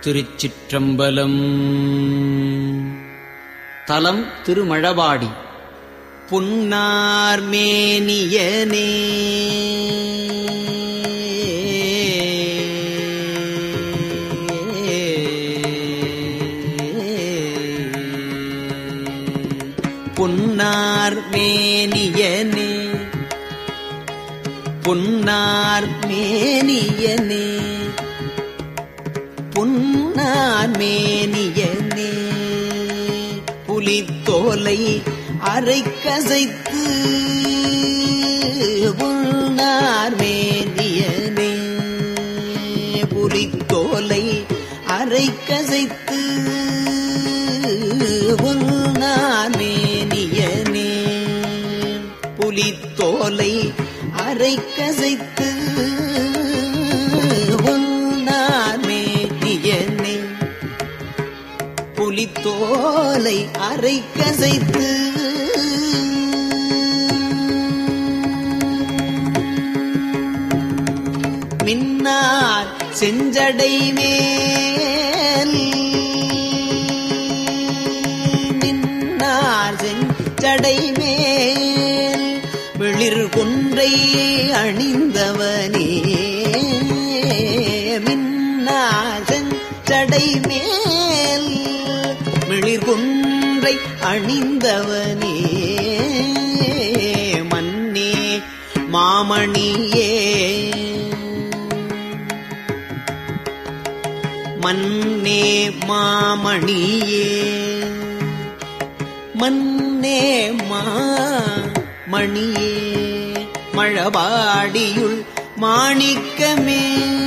திருச்சிற்றம்பலம் தலம் திருமழபாடி புன்னார்மேனியனே புன்னார்மேனியனே புன்னார்மேனியனே புன்னார்மேனியனே புலித்தோலை அரைக்கசைத்து புன்னார்மேனியனே புலித்தோலை அரைக்கசைத்து புன்னார்மேனியனே புலித்தோலை அரைக்கசைத்து உன்னார்மேனியனே புலித்தோலை அரைக்கசைத்து மின்னார் செஞ்சடை மேல் மின்னார் செஞ்சடை மேல் வெளிர் கொன்றை அணிந்தவனே மின்னார் செஞ்சடை மேல் மிளிர் கொன்றை அணிந்தவனே மன்னே மாமணியே மன்னே மாமணியே மன்னே மாமணியே மழபாடியுள் மாணிக்கமே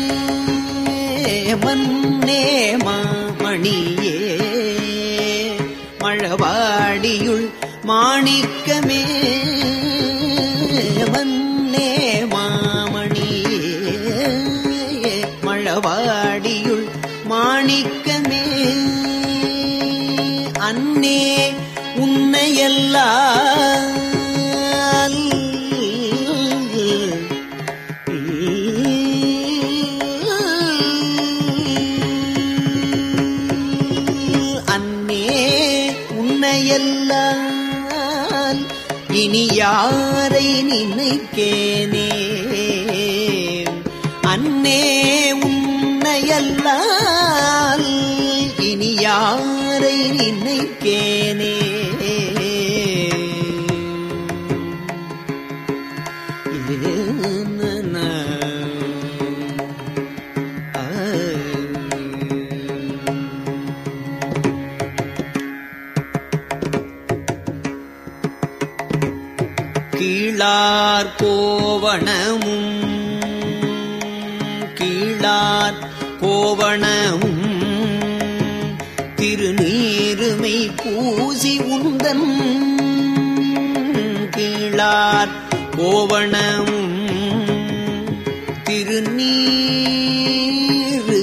மன்னே மாமணியே மழபாடியுள் மாணிக்கமே மன்னே மாமணியே மழவாடியுள் மாணிக்கமே அன்னே உன்னையெல்லாம் அன்னே உன்னையெல்லாம் இனி யாரை நினைக்கேனே அன்னே உன்னையல்லால் இனி யாரை நினைக்கேனே ஏனன ஆ கீழார் கோவணமும் கீழார் கோவணமும் திருநீருமை பூசி உந்தன் கீழார் கோவணமும் திருநீரு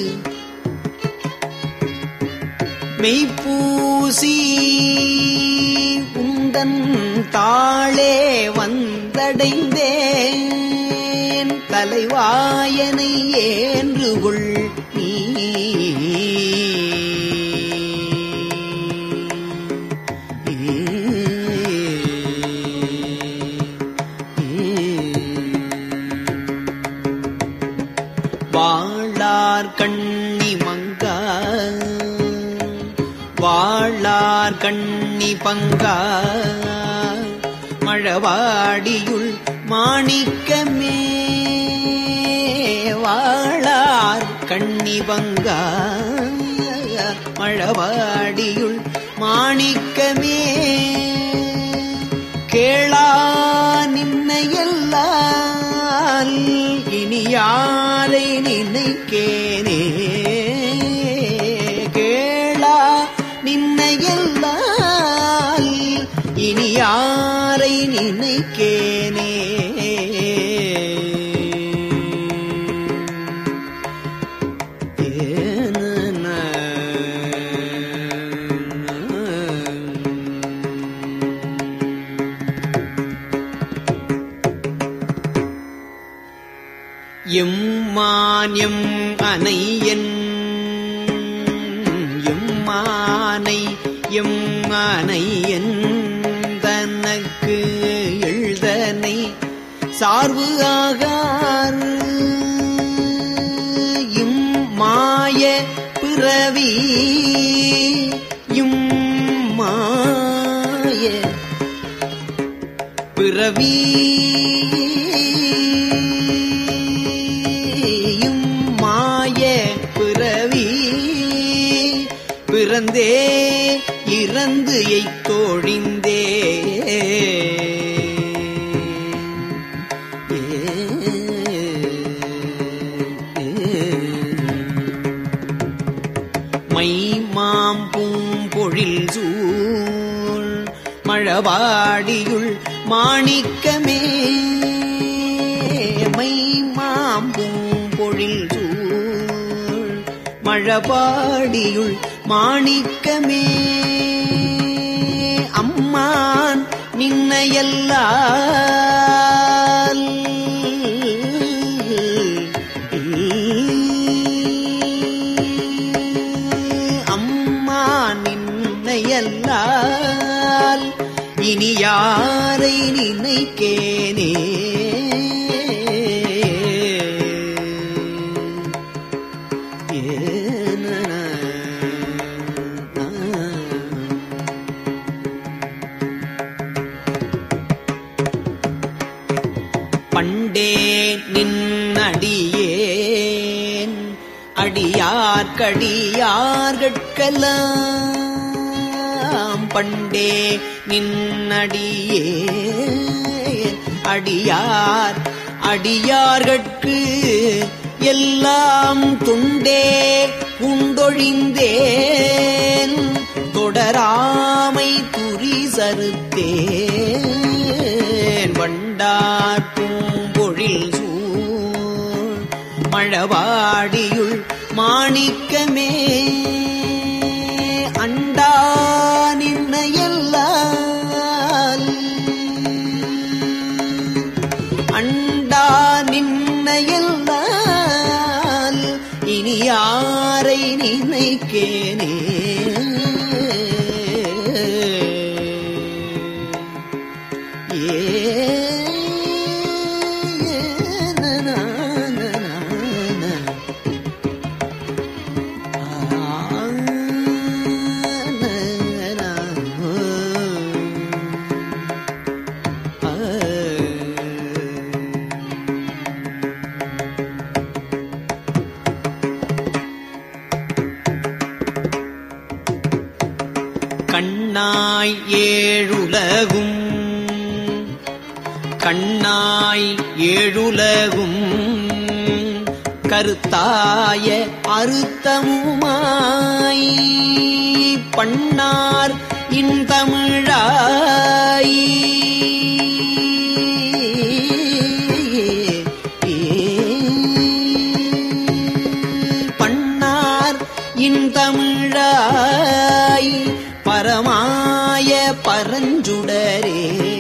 மெய்ப்பூசி உந்தன் தாளே வந்தடைந்தேன் தலைவாயனை ஏன்று கொள் நீ வாழார் கண்ணி மங்கா வாழார் கண்ணி பங்கா மழவாடியுள் மாணிக்கமே வாழார் கண்ணி பங்கா மழவாடியுள் மாணிக்கமே கேளா நின்னையல்லால் இனி யாரை நினைக்கேனே கேளா நின்னையல்லால் இனி யாரை நினைக்கேனே ஏனன எம்மானியம் அனையன் ஆனை எம்மானை எந்தனக்கு எழுதனை சார்பு ஆகார் இம் மாய பிறவி இம் மாய பிறவி இம் மாய பிறவி பிறந்தே இறந்து எய்த்தோழிந்தே மை மாம் பூம்பொழில் சூழ் மழவாடியுள் மாணிக்கமே மை மாம் பூம்பொழில் சூழ் மழபாடியுள் மாணிக்கமே அம்மான் நின்னையல்லால் அம்மா நின்னையல்லால் இனி யாரை நினைக்கேனே ஏன பண்டே நின்னடியேன் அடியார்கடியார்கட்கெல்லாம் பண்டே நின்னடியேன் அடியார் அடியார்கட்கு எல்லாம் துண்டே உண்டொழிந்தேன் தொடராமை குறி சறுத்தேன் வண்டார் பூம்பொழில் சூழ் மழவாடியுள் மாணிக்கமே அண்டா நின்னையல்லால் அண்டா நின்னையல்லால் இனி யாரை நினைக்கேனே கண்ணாய் ஏழுலகும் கண்ணாய் ஏழுலகும் கருத்தாய அறுத்தமுமாய் பண்ணார் இன்தமிழாய் பண்ணார் இன்தமிழாய் பரமாய பரஞ்சுடரே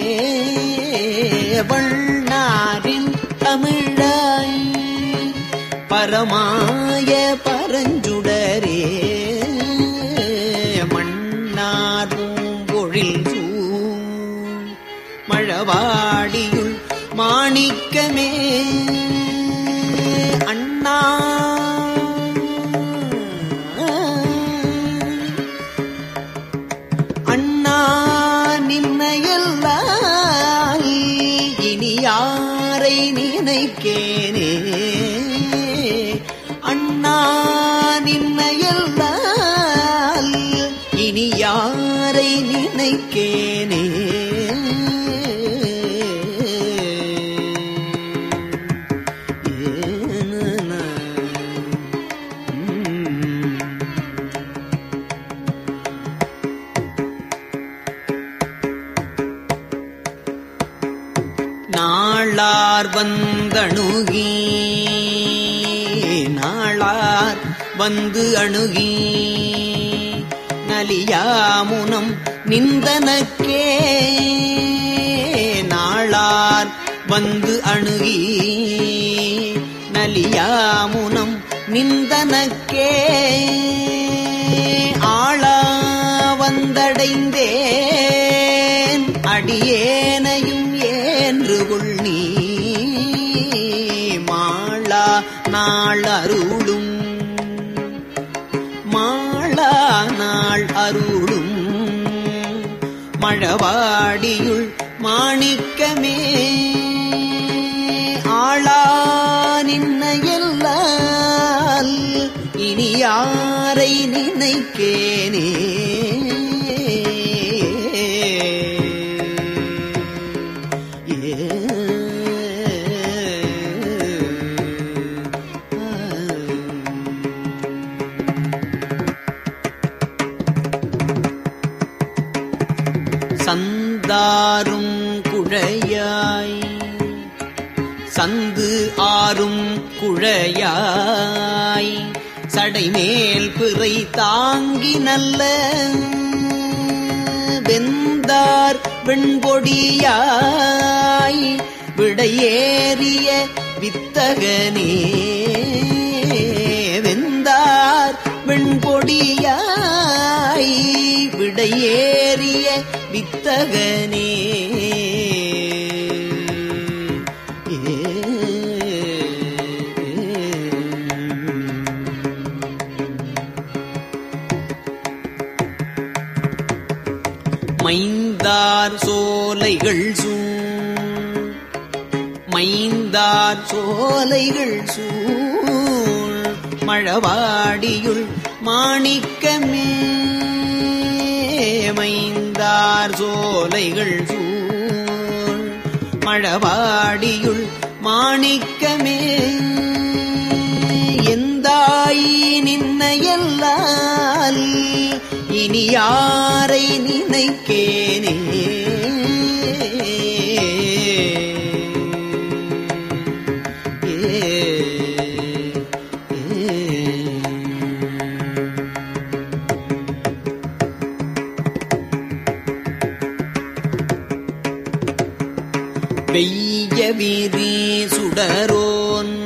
வண்ணாரின் தமிழாய் பரமாய பரஞ்சுடரே மன்னார் பூம்பொழில் சூழ் மழவாடியுள் மாணிக்கமே அண்ணா அண்ணா நின்னையல்லால் இனி யாரை நினைக்கேனே அண்ணா நின்னையல்லால் இனி யாரை நினைக்கேனே ஏன நாளார் வந்தணுகி நாளார் வந்து அணுகி நலியாமுனம் நிந்தனக்கே நாளார் வந்து அணுகி நலியாமுனம் நிந்தனக்கே ஆளார் வந்தடைந்தேன் அடியேனையும் ஏன்று கொள் நீ மாளா நாள் அருளும் மாளா நாள் அருளும் மழவாடியுள் மாணிக்கமே ஆளா நின்னையல்லால் இனி யாரை நினைக்கேனே சந்தாரும் குழையாய் சந்து ஆறும் குழையாய் சடைமேல் பிறை தாங்கி நல்ல வெந்தார் வெண்பொடியாய் விடையேறிய வித்தகனே வெந்தார் வெண்பொடியாய் விடையேறிய வித்தகனே மைந்தார் சோலைகள் சூழ் மைந்தார் சோலைகள் சூழ் மழவாடியுள் மாணிக்கமே மைந்தார் சோலைகள் சூழ் மழவாடியுள் மாணிக்கமே எந்தாய் நின்னையல்லால் இனி யாரை நினைக்கேனே வெய்ய விரி சுடரோன்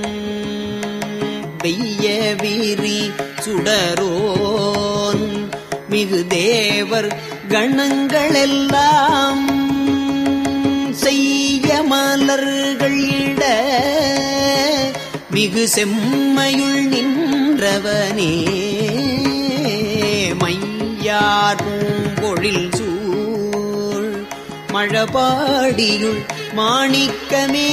வெய்ய விரி சுடரோன் மிகு தேவர் கணங்களெல்லாம் செய்ய மலர்கள் இட மிகு செம்மையுள் நின்றவனே மையார் பூம்பொழில் சூழ் மழபாடியுள் மாணிக்கமே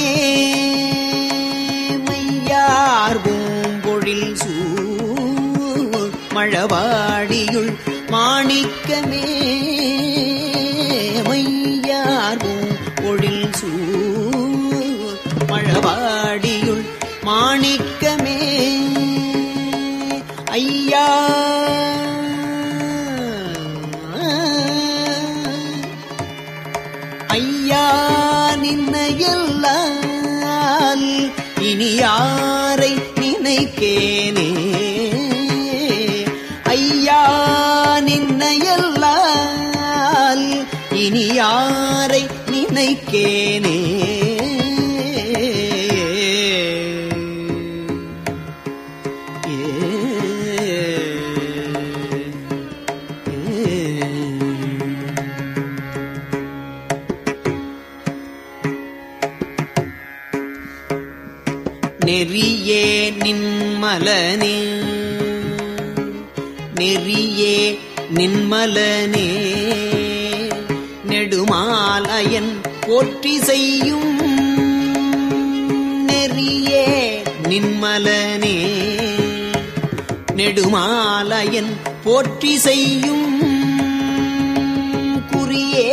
மையார் பூம்பொழில் சூழ் மழவாடியுள் மாணிக்கமே மையார் பூம்பொழில் சூழ் மழவாடியுள் மாணிக்கமே ஐயா ஐயா நின்னையல்லால் இனி யாரை நினைக்கேனே ஐயா நின்னையல்லால் இனி யாரை நினைக்கேனே நெறியே நின்மலனே நெறியே நின்மலனே நெடுமாலயன் போற்றி செய்யும் நெறியே நின்மலனே நெடுமாலயன் போற்றி செய்யும் குறியே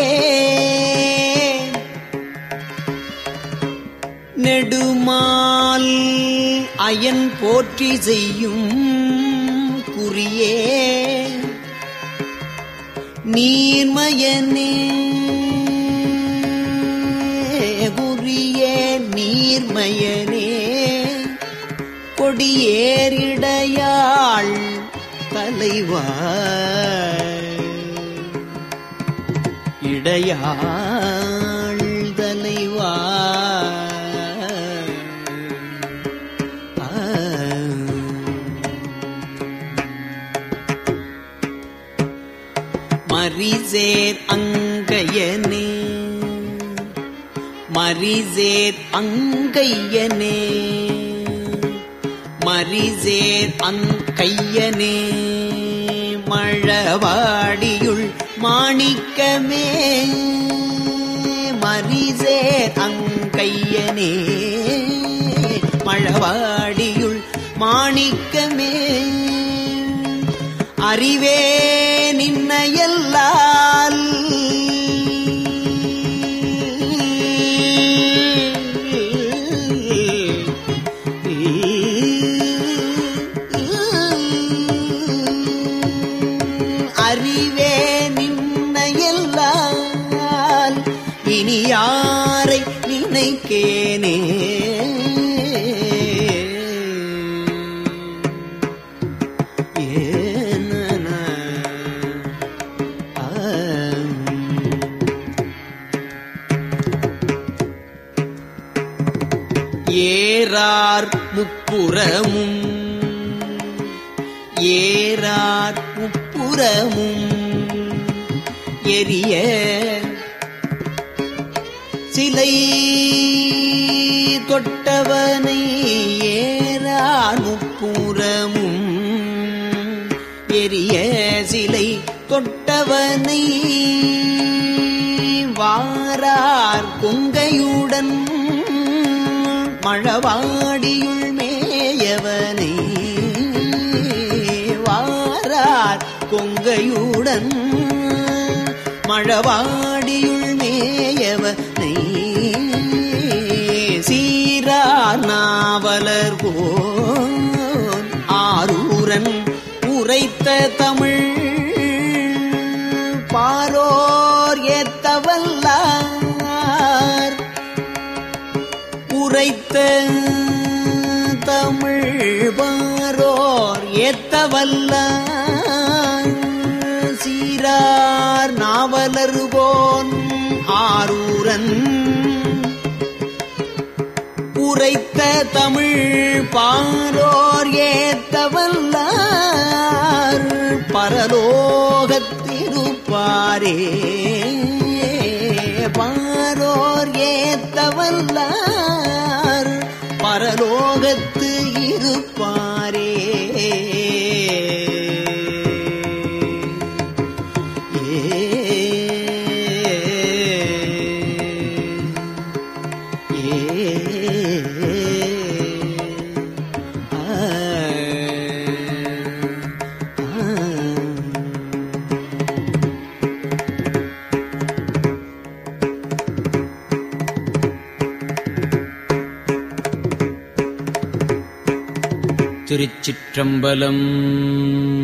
நெடுமால் அயன் போற்றி செய்யும் குறியே நீர்மயனே குறியே நீர்மயனே கொடியேறிடையாள் தலைவா இடையாள் தலைவா ஆ. மரிசேர் அங்கையனே மரிசேர் அங்கையனே மரிசேர் அங்கையனே மழவாடியுள் மாணிக்கமே மரிசேர் அங்கையனே மழவாடியுள் மாணிக்கமே அறிவே நின்னையல்லால் அறிவே நின்னையல்லால் இனி யாரை நினைக்கேனே ஏனன ஆம். ஏறார் முப்புறமும் ஏறார் முப்புறமும் எரிய சிலை தொட்டவனை ஏறார் முப்புறமும் எரிய சிலை தொட்டவனை வாரார் கொங்கையுடன் மழவாடியுள் மேயவனை வாரார் கொங்கையுடன் மழவாடியுள் மேயவனை சீரார் நாவலர் போன் ஆரூரன் உரைத்த தமிழ் பாரோர் ஏத்தவல்லார் உரைத்த தமிழ் பாரோர் ஏத்தவல்லார் சீரார் நாவலர் போன் ஆரூரன் உரைத்த தமிழ் பாரோர் ஏத்தவல்லார் பரலோகத்திருப்பாரே பாரோர் ஏத்தவல்லார் பரலோகத்து இருப்பாரே திருச்சிற்றம்பலம்